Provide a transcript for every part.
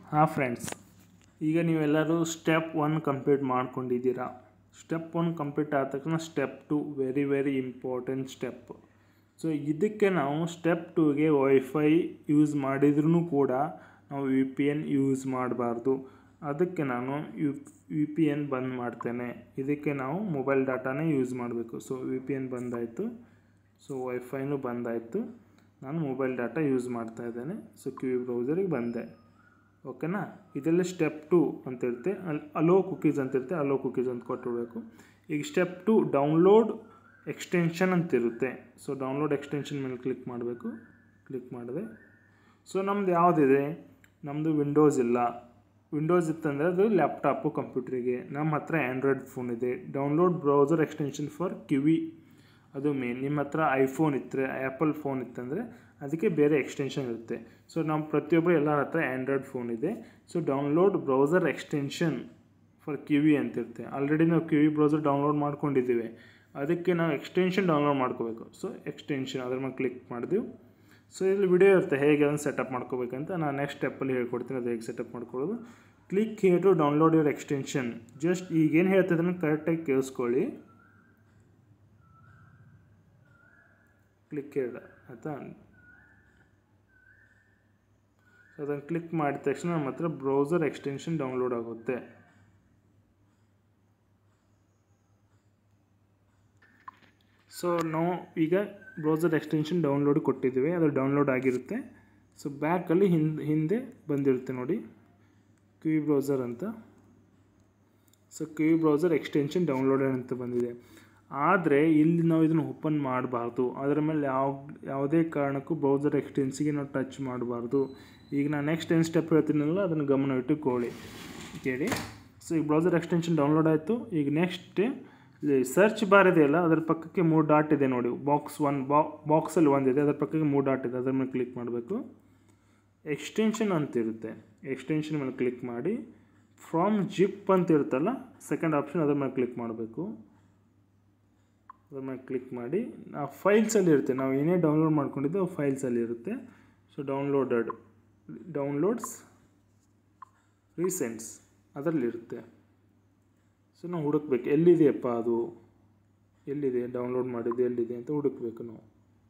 ಹಾಂ ಫ್ರೆಂಡ್ಸ್ ಈಗ ನೀವೆಲ್ಲರೂ ಸ್ಟೆಪ್ ಒನ್ ಕಂಪ್ಲೀಟ್ ಮಾಡ್ಕೊಂಡಿದ್ದೀರಾ ಸ್ಟೆಪ್ ಒನ್ ಕಂಪ್ಲೀಟ್ ಆದ ತಕ್ಷಣ step two very very important step so ಇದಕ್ಕೆ ನಾವು ಸ್ಟೆಪ್ ಟೂಗೆ ವೈಫೈ ಯೂಸ್ ಮಾಡಿದ್ರೂ ಕೂಡ ನಾವು ವಿ ಪಿ ಎನ್ ಯೂಸ್ ಮಾಡಬಾರ್ದು ಅದಕ್ಕೆ ನಾನು ಯು ವಿ ಪಿ ಎನ್ ಬಂದ್ ಮಾಡ್ತೇನೆ ಇದಕ್ಕೆ ನಾವು ಮೊಬೈಲ್ ಡಾಟಾನೇ ಯೂಸ್ ಮಾಡಬೇಕು ಸೊ ವಿ ಪಿ ಎನ್ ಬಂದಾಯಿತು ಸೊ ವೈಫೈನೂ ಬಂದಾಯಿತು ನಾನು ಮೊಬೈಲ್ ಡಾಟಾ ಯೂಸ್ ಮಾಡ್ತಾ ಇದ್ದೇನೆ ಸೊ ಕ್ಯೂ ಬ್ರೌಸರಿಗೆ ಬಂದೆ ಓಕೆನಾ ಇದೆಲ್ಲ ಸ್ಟೆಪ್ ಟು ಅಂತ ಇರುತ್ತೆ ಅಲ್ಲಿ ಅಲೋ ಕುಕೀಸ್ ಅಂತ ಇರುತ್ತೆ ಅಲೋ ಕುಕೀಸ್ ಅಂತ ಕೊಟ್ಟಿರಬೇಕು ಈಗ ಸ್ಟೆಪ್ ಟು ಡೌನ್ಲೋಡ್ ಎಕ್ಸ್ಟೆನ್ಷನ್ ಅಂತ ಇರುತ್ತೆ ಸೊ ಡೌನ್ಲೋಡ್ ಎಕ್ಸ್ಟೆನ್ಷನ್ ಮೇಲೆ ಕ್ಲಿಕ್ ಮಾಡಬೇಕು ಕ್ಲಿಕ್ ಮಾಡಿದೆ ಸೊ ನಮ್ದು ಯಾವುದಿದೆ ನಮ್ಮದು ವಿಂಡೋಸ್ ಇಲ್ಲ ವಿಂಡೋಸ್ ಇತ್ತಂದರೆ ಅದು ಲ್ಯಾಪ್ಟಾಪು ಕಂಪ್ಯೂಟ್ರಿಗೆ ನಮ್ಮ ಹತ್ರ ಆ್ಯಂಡ್ರಾಯ್ಡ್ ಫೋನ್ ಇದೆ download browser extension for Kiwi ಅದು ಮೇನ್ ನಿಮ್ಮ ಹತ್ರ ಐಫೋನ್ ಇದ್ದರೆ ಆ್ಯಪಲ್ ಫೋನ್ ಇತ್ತಂದರೆ ಅದಕ್ಕೆ ಬೇರೆ ಎಕ್ಸ್ಟೆನ್ಷನ್ ಇರುತ್ತೆ ಸೊ ನಮ್ಮ ಪ್ರತಿಯೊಬ್ಬರು ಎಲ್ಲರ ಹತ್ರ ಆ್ಯಂಡ್ರಾಯ್ಡ್ ಫೋನ್ ಇದೆ so download browser extension for Kiwi ಅಂತ ಇರುತ್ತೆ ಆಲ್ರೆಡಿ ನಾವು ಕಿವಿ ಬ್ರೌಸರ್ ಡೌನ್ಲೋಡ್ ಮಾಡ್ಕೊಂಡಿದ್ದೀವಿ ಅದಕ್ಕೆ ನಾವು ಎಕ್ಸ್ಟೆನ್ಷನ್ ಡೌನ್ಲೋಡ್ ಮಾಡ್ಕೋಬೇಕು ಸೊ ಎಕ್ಸ್ಟೆನ್ಷನ್ ಅದ್ರ ಮೇಲೆ ಕ್ಲಿಕ್ ಮಾಡಿದೆವು ಸೊ ಇಲ್ಲಿ ವಿಡಿಯೋ ಇರುತ್ತೆ ಹೇಗೆ ಅದನ್ನು ಸೆಟಪ್ ಮಾಡ್ಕೋಬೇಕಂತ ನಾನು ನೆಕ್ಸ್ಟ್ ಸ್ಟೆಪ್ಪಲ್ಲಿ ಹೇಳ್ಕೊಡ್ತೀನಿ ಅದು ಹೇಗೆ ಸೆಟಪ್ ಮಾಡ್ಕೊಳ್ಳೋದು click here to download your extension just ಈಗೇನು ಹೇಳ್ತಿದ್ರೆ ಕರೆಕ್ಟಾಗಿ ಕೇಳಿಸ್ಕೊಳ್ಳಿ ಕ್ಲಿಕ್ ಹೇಳ ಆಯಿತಾ ಅದನ್ನು ಕ್ಲಿಕ್ ಮಾಡಿದ ತಕ್ಷಣ ನಮ್ಮ ಹತ್ರ ಬ್ರೌಸರ್ ಎಕ್ಸ್ಟೆನ್ಷನ್ ಡೌನ್ಲೋಡ್ ಆಗುತ್ತೆ ಸೊ ನಾವು ಈಗ ಬ್ರೌಸರ್ ಎಕ್ಸ್ಟೆನ್ಷನ್ ಡೌನ್ಲೋಡ್ ಕೊಟ್ಟಿದ್ದೀವಿ ಅದು ಡೌನ್ಲೋಡ್ ಆಗಿರುತ್ತೆ ಸೊ ಬ್ಯಾಕಲ್ಲಿ ಹಿಂದೆ ಹಿಂದೆ ಬಂದಿರುತ್ತೆ ನೋಡಿ ಕ್ಯೂ ಬ್ರೌಸರ್ ಅಂತ so Q browser extension downloaded ಅಂತ ಬಂದಿದೆ ಆದರೆ ಇಲ್ಲಿ ನಾವು ಇದನ್ನು ಓಪನ್ ಮಾಡಬಾರ್ದು ಅದರ ಮೇಲೆ ಯಾವ ಯಾವುದೇ ಕಾರಣಕ್ಕೂ ಬ್ರೌಸರ್ ಎಕ್ಸ್ಟೆನ್ಸಿಗೆ ನಾವು ಟಚ್ ಮಾಡಬಾರ್ದು ಈಗ ನಾನು ನೆಕ್ಸ್ಟ್ ಏನು ಸ್ಟೆಪ್ ಹೇಳ್ತೀನಲ್ಲ ಅದನ್ನು ಗಮನ ಇಟ್ಟುಕೊಳ್ಳಿ ಕೇಳಿ ಸೊ ಈಗ ಬ್ರೌಸರ್ ಎಕ್ಸ್ಟೆನ್ಷನ್ ಡೌನ್ಲೋಡ್ ಆಯಿತು ಈಗ ನೆಕ್ಸ್ಟ್ ಸರ್ಚ್ ಬಾರ್ ಇದೆಯಲ್ಲ ಅದರ ಪಕ್ಕಕ್ಕೆ ಮೂರು ಡಾಟ್ ಇದೆ ನೋಡಿ ಬಾಕ್ಸ್ ಒನ್ ಬಾ ಬಾಕ್ಸಲ್ಲಿ ಒಂದಿದೆ ಅದರ ಪಕ್ಕಕ್ಕೆ ಮೂರು ಡಾಟ್ ಇದೆ ಅದರ ಮೇಲೆ ಕ್ಲಿಕ್ ಮಾಡಬೇಕು ಎಕ್ಸ್ಟೆನ್ಷನ್ ಅಂತ ಇರುತ್ತೆ ಎಕ್ಸ್ಟೆನ್ಷನ್ ಮೇಲೆ ಕ್ಲಿಕ್ ಮಾಡಿ ಫ್ರಾಮ್ ಜಿಪ್ ಅಂತ ಇರುತ್ತಲ್ಲ ಸೆಕೆಂಡ್ ಆಪ್ಷನ್ ಅದ್ರ ಮೇಲೆ ಕ್ಲಿಕ್ ಮಾಡಬೇಕು ಅದ್ರ ಮೇಲೆ ಕ್ಲಿಕ್ ಮಾಡಿ ಆ ಫೈಲ್ಸಲ್ಲಿ ಇರುತ್ತೆ ನಾವು ಏನೇ ಡೌನ್ಲೋಡ್ ಮಾಡ್ಕೊಂಡಿದ್ದು ಫೈಲ್ಸಲ್ಲಿ ಇರುತ್ತೆ ಸೊ ಡೌನ್ಲೋಡೆಡ್ ಡೌನ್ಲೋಡ್ಸ್ ರೀಸೆಂಟ್ಸ್ ಅದರಲ್ಲಿರುತ್ತೆ ಸೊ ನಾವು ಹುಡುಕ್ಬೇಕು ಎಲ್ಲಿದೆಯಪ್ಪ ಅದು ಎಲ್ಲಿದೆ ಡೌನ್ಲೋಡ್ ಮಾಡಿದ್ದು ಎಲ್ಲಿದೆ ಅಂತ ಹುಡುಕ್ಬೇಕು ನಾವು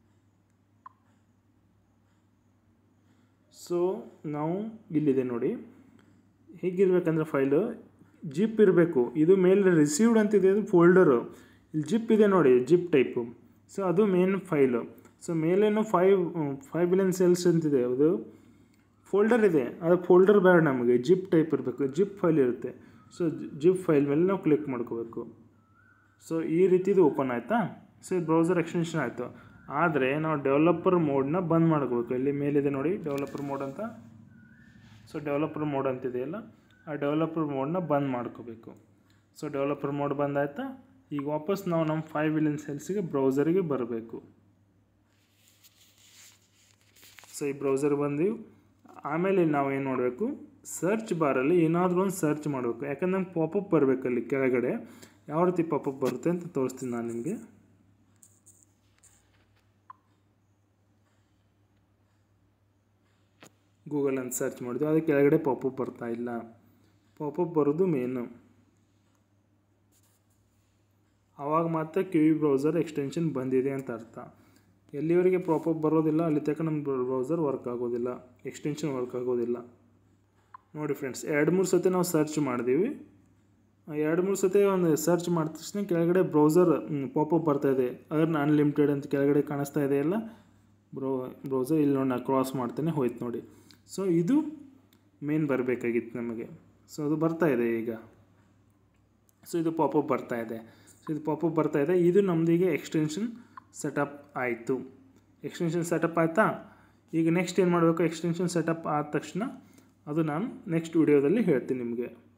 ಸೊ ನಾವು ಇಲ್ಲಿದೆ ನೋಡಿ ಹೇಗಿರ್ಬೇಕಂದ್ರೆ ಫೈಲು ಜಿಪ್ ಇರಬೇಕು ಇದು ಮೇಲೆ ರಿಸೀವ್ಡ್ ಅಂತಿದೆ ಅದು ಫೋಲ್ಡರು ಇಲ್ಲಿ ಜಿಪ್ ಇದೆ ನೋಡಿ ಜಿಪ್ ಟೈಪು ಸೊ ಅದು ಮೇನ್ ಫೈಲು ಸೊ ಮೇಲೇನು ಫೈವ್ ಫೈವ್ ಬಿಲಿಯನ್ ಸೆಲ್ಸ್ ಅಂತಿದೆ ಅದು ಫೋಲ್ಡರ್ ಇದೆ ಅದು ಫೋಲ್ಡರ್ ಬೇಡ ನಮಗೆ ಜಿಪ್ ಟೈಪ್ ಇರಬೇಕು ಜಿಪ್ ಫೈಲ್ ಇರುತ್ತೆ ಸೊ ಜಿಪ್ ಫೈಲ್ ಮೇಲೆ ನಾವು ಕ್ಲಿಕ್ ಮಾಡ್ಕೋಬೇಕು ಸೊ ಈ ರೀತಿದು ಓಪನ್ ಆಯಿತಾ ಸೊ ಇದು ಬ್ರೌಸರ್ ಎಕ್ಸ್ಟೆನ್ಷನ್ ಆಯಿತು ಆದರೆ ನಾವು ಡೆವಲಪರ್ ಮೋಡ್ನ ಬಂದ್ ಮಾಡ್ಕೋಬೇಕು ಇಲ್ಲಿ ಮೇಲಿದೆ ನೋಡಿ ಡೆವಲಪರ್ ಮೋಡ್ ಅಂತ ಸೊ ಡೆವಲಪರ್ ಮೋಡ್ ಅಂತಿದೆಯಲ್ಲ ಆ ಡೆವಲಪರ್ ಮೋಡ್ನ ಬಂದ್ ಮಾಡ್ಕೋಬೇಕು ಸೊ ಡೆವಲಪರ್ ಮೋಡ್ ಬಂದಾಯ್ತಾ ಈಗ ವಾಪಸ್ ನಾವು ನಮ್ಮ ಫೈವ್ ವಿಲಿಯನ್ ಸೆಲ್ಸಿಗೆ ಬ್ರೌಸರಿಗೆ ಬರಬೇಕು ಸೊ ಈ ಬ್ರೌಸರ್ ಬಂದು ಆಮೇಲೆ ನಾವು ಏನು ಮಾಡಬೇಕು ಸರ್ಚ್ ಬಾರಲ್ಲಿ ಏನಾದರೂ ಒಂದು ಸರ್ಚ್ ಮಾಡಬೇಕು ಯಾಕಂದ್ರೆ ನಮ್ಗೆ ಪಾಪಪ್ ಬರಬೇಕು ಅಲ್ಲಿ ಕೆಳಗಡೆ ಯಾವ ರೀತಿ ಪಾಪಪ್ ಬರುತ್ತೆ ಅಂತ ತೋರಿಸ್ತೀನಿ ನಾನು ನಿಮಗೆ ಗೂಗಲ್ ಅಂತ ಸರ್ಚ್ ಮಾಡಿದ್ವಿ ಅದಕ್ಕೆ ಕೆಳಗಡೆ ಪಾಪಪ್ ಬರ್ತಾ ಇಲ್ಲ ಪಾಪಪ್ ಬರೋದು ಮೇನು ಆವಾಗ ಮಾತ್ರ ಕ್ಯೂ ವಿ ಬ್ರೌಸರ್ ಎಕ್ಸ್ಟೆನ್ಷನ್ ಬಂದಿದೆ ಅಂತ ಅರ್ಥ ಎಲ್ಲಿವರೆಗೆ ಪಾಪಪ್ ಬರೋದಿಲ್ಲ ಅಲ್ಲಿ ತನಕ ನಮ್ಮ ಬ್ರೌಸರ್ ವರ್ಕ್ ಆಗೋದಿಲ್ಲ ಎಕ್ಸ್ಟೆನ್ಷನ್ ವರ್ಕ್ ಆಗೋದಿಲ್ಲ ನೋಡಿ ಫ್ರೆಂಡ್ಸ್ ಎರಡು ಮೂರು ಸತಿ ನಾವು ಸರ್ಚ್ ಮಾಡಿದ್ದೀವಿ ಎರಡು ಮೂರು ಸತಿ ಒಂದು ಸರ್ಚ್ ಮಾಡಿದ ತಕ್ಷಣ ಕೆಳಗಡೆ ಬ್ರೌಸರ್ ಪಾಪಪ್ ಬರ್ತಾಯಿದೆ ಅದನ್ನ ಅನ್ಲಿಮಿಟೆಡ್ ಅಂತ ಕೆಳಗಡೆ ಕಾಣಿಸ್ತಾ ಇದೆಯಲ್ಲ ಬ್ರೌ ಬ್ರೌಸರ್ ಇಲ್ಲಿ ನೋಡಿ ನಾನು ಕ್ರಾಸ್ ಮಾಡ್ತೇನೆ ಹೋಯ್ತು ನೋಡಿ ಸೊ ಇದು ಮೇನ್ ಬರಬೇಕಾಗಿತ್ತು ನಮಗೆ ಸೊ ಅದು ಬರ್ತಾ ಇದೆ ಈಗ ಸೊ ಇದು ಪಾಪಪ್ ಬರ್ತಾ ಇದೆ ಸೊ ಇದು ಪಾಪಪ್ ಬರ್ತಾ ಇದೆ ಇದು ನಮ್ಮದೀಗ ಎಕ್ಸ್ಟೆನ್ಷನ್ ಸೆಟಪ್ ಆಯಿತು ಎಕ್ಸ್ಟೆನ್ಷನ್ ಸೆಟಪ್ ಆಯಿತಾ ಈಗ ನೆಕ್ಸ್ಟ್ ಏನು ಮಾಡಬೇಕು ಎಕ್ಸ್ಟೆನ್ಷನ್ ಸೆಟಪ್ ಆದ ತಕ್ಷಣ ಅದು ನಾನು ನೆಕ್ಸ್ಟ್ ವಿಡಿಯೋದಲ್ಲಿ ಹೇಳ್ತೀನಿ ನಿಮಗೆ